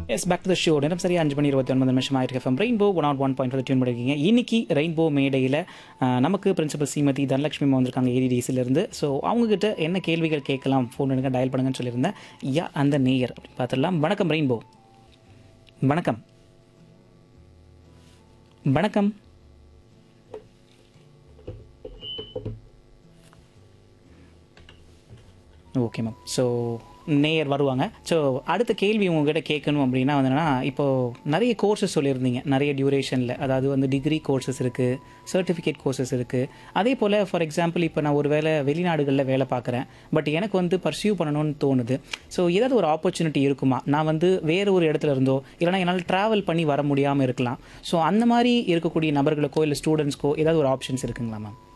S back to the show நேரம் சரியா அஞ்சு மணி இருபத்தி ஒன்பது நிமிஷம் ஆயிருக்கு FM Rainbow one nought one point tune பண்ணியிருக்கீங்க இன்னைக்கு ரெயின்போ மேடையில் அஹ், நமக்கு பிரின்சிபல் ஸ்ரீமதி தனலட்சுமி அம்மா வந்திருக்காங்க ஏடிடிசிலேருந்து ஸோ அவங்ககிட்ட என்ன கேள்விகள் கேட்கலாம் ஃபோன் எடுங்க டயல் பண்ணுங்கன்னு சொல்லியிருந்தேன் யா அந்த நேயர் அப்படின்னு பார்த்துடலாம் வணக்கம் ரெயின்போ வணக்கம் வணக்கம் ஓகே மேம் ஸோ நேயர் வருவாங்க ஸோ அடுத்த கேள்வி உங்ககிட்ட கேட்கணும் அப்படின்னா வந்து என்னன்னா இப்போது நிறைய கோர்சஸ் சொல்லியிருந்தீங்க நிறைய டியூரேஷனில் அதாவது வந்து டிகிரி கோர்சஸ் இருக்குது சர்டிஃபிகேட் கோர்சஸ் இருக்குது அதே போல் ஃபார் எக்ஸாம்பிள் இப்போ நான் ஒரு வேலை வெளிநாடுகளில் வேலை பார்க்குறேன் பட் எனக்கு வந்து பர்சியூ பண்ணணும்னு தோணுது ஸோ ஏதாவது ஒரு ஆப்பர்ச்சுனிட்டி இருக்குமா நான் வந்து வேறு ஒரு இடத்துல இருந்தோ இல்லைனா என்னால் ட்ராவல் பண்ணி வர முடியாமல் இருக்கலாம் ஸோ அந்த மாதிரி இருக்கக்கூடிய நபர்களுக்கோ இல்லை ஸ்டூடெண்ட்ஸ்க்கோ ஏதாவது ஒரு ஆப்ஷன்ஸ் இருக்குங்களா மேம்